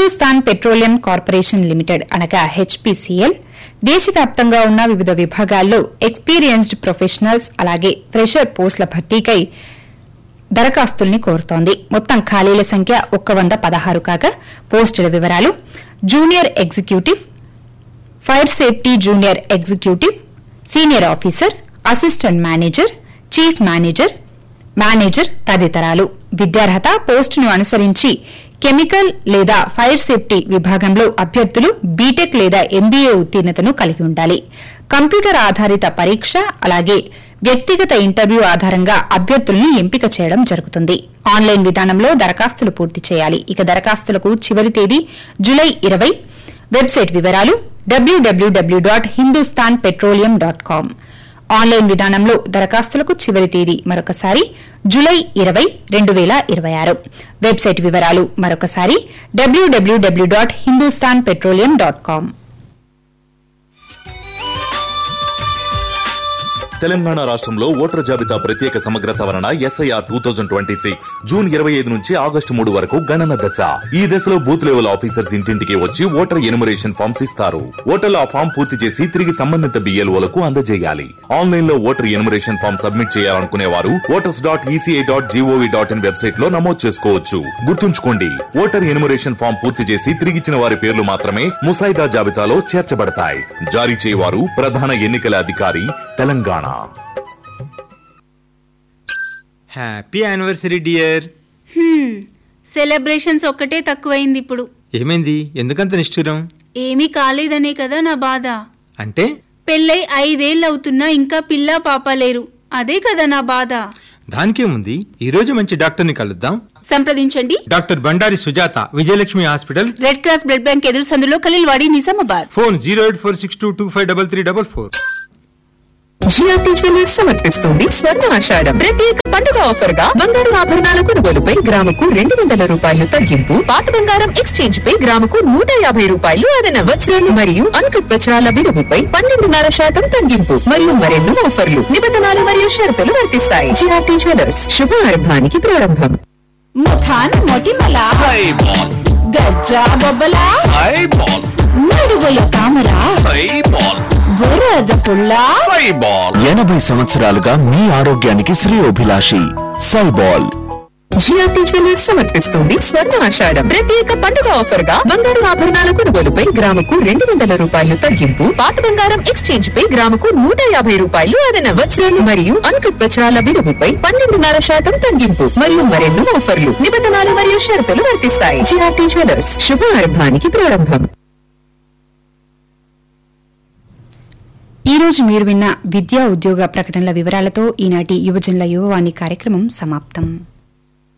Hindustan petroleum corporation limited అనగా HPCL దేశవ్యాప్తంగా ఉన్న వివిధ విభాగాల్లో ఎక్స్పీరియన్స్డ్ ప్రొఫెషనల్స్ అలాగే ఫ్రెషర్ పోస్టుల భర్తీకై దరఖాస్తుల్ని కోరుతోంది మొత్తం ఖాళీల సంఖ్య ఒక్క వంద పదహారు కాగా పోస్టుల వివరాలు junior executive fire safety junior executive senior officer assistant manager chief manager manager తదితరాలు విద్యార్హత పోస్టును అనుసరించి కెమికల్ లేదా ఫైర్ సేఫ్టీ విభాగంలో అభ్యర్థులు బీటెక్ లేదా ఎంబీఏ ఉత్తీర్ణతను కలిగి ఉండాలి కంప్యూటర్ ఆధారిత పరీక్ష అలాగే వ్యక్తిగత ఇంటర్వ్యూ ఆధారంగా అభ్యర్థుల్ని ఎంపిక చేయడం జరుగుతుంది ఆన్లైన్ విధానంలో దరఖాస్తులు పూర్తి చేయాలి ఇక దరఖాస్తులకు చివరి తేదీ జులై ఇరవై వెబ్సైట్ వివరాలు W W W dot Hindustan petroleum dot com online విధానంలో దరఖాస్తులకు చివరి తేదీ మరొకసారి జులై ఇరవై రెండు వేల ఇరవై ఆరు వెబ్సైట్ వివరాలు మరొకసారి W W W dot Hindustan petroleum dot com Telangana రాష్ట్రంలో ఓటర్ జాబితా ప్రత్యేక సమగ్ర సవరణ SIR two thousand twenty six June ఇరవై ఐదు నుంచి ఆగస్టు మూడు వరకు గణన దశ ఈ దశలో బూత్ లెవెల్ ఆఫీసర్స్ ఇంటింటికి వచ్చి ఓటర్ ఎనుమరేషన్ ఫామ్స్ ఇస్తారు ఓటర్లు ఆ ఫామ్ పూర్తి చేసి తిరిగి సంబంధిత బిఎల్ఓలకు అందజేయాలి ఆన్లైన్ లో ఓటర్ ఎనుమరేషన్ ఫామ్ సబ్మిట్ చేయాలనుకునే వారు voters dot ECI dot GOV dot in website లో నమోదు చేసుకోవచ్చు గుర్తుంచుకోండి ఓటర్ ఎనుమరేషన్ ఫామ్ పూర్తి చేసి తిరిగిచ్చిన వారి పేర్లు మాత్రమే ముసాయిదా జాబితాలో చేర్చబడతాయి జారీ చేయవారు ప్రధాన ఎన్నికల అధికారి Telangana happy anniversary dear hmm, celebrations ఒక్కటే తక్కువైంది ఇప్పుడు ఏమైంది ఎందుకంత నిష్ఠురం ఏమీ కాలేదనే కదా నా బాధ అంటే పెళ్ళై ఐదేళ్ళు అవుతున్నా ఇంకా పిల్ల పాప లేరు అదే కదా నా బాధ దానికేముంది ఈ రోజు మంచి డాక్టర్ని కలుద్దాం సంప్రదించండి doctor Bandari Sujatha Vijayalakshmi hospital red cross blood bank ఎదురు సందులో Khaleelwadi Nizamabad phone zero eight four six two two five double three double four GRT jewellers సమర్పిస్తుంది స్వర్ణ ఆషాఢం ప్రత్యేక పండుగ ఆఫర్ గా బంగారు ఆభరణాల కొనుగోలుపై గ్రాముకు రెండు వందల రూపాయలు తగ్గింపు పాత బంగారం ఎక్స్చేంజ్ పై గ్రాముకు నూట యాభై రూపాయలు అదన వజ్రాలు మరియు అంకుట్ వజ్రాల విలువపై పన్నెండున్నర శాతం తగ్గింపు మరియు మరెన్నో ఆఫర్లు నిబంధనలు మరియు షరతులు వర్తిస్తాయి జిఆర్టీ జ్యువెలర్స్ శుభారంభానికి ప్రారంభం ముఖాన్ మొటిమల గజ్జా బొబ్బల నడుగుల తామర బురద పుల్ల ఎనభై సంవత్సరాలుగా మీ ఆరోగ్యానికి శ్రేయోభిలాషి సైబాల్ జిఆర్టీ జ్యువెలర్స్ సమర్పిస్తుంది స్వర్ణ ఆషాఢం ప్రత్యేక పండుగ ఆఫర్ గా బంగారు ఆభరణాల కొనుగోలుపై గ్రాముకు రెండు వందల రూపాయలు తగ్గింపు పాత బంగారం ఎక్స్చేంజ్ పై గ్రాముకు నూట యాభై రూపాయలు అదన వజ్రాలు మరియు అంకుట్ వజ్రాల విలువపై పన్నెండున్నర శాతం తగ్గింపు మరియు మరెన్నో ఆఫర్లు నిబంధనలు మరియు షరతులు వర్తిస్తాయి జిఆర్టీ జ్యువెలర్స్ శుభారంభానికి ప్రారంభం ఈ రోజు మీరు విన్న విద్యా ఉద్యోగ ప్రకటనల వివరాలతో ఈనాటి యువజనుల యువవాణి కార్యక్రమం సమాప్తం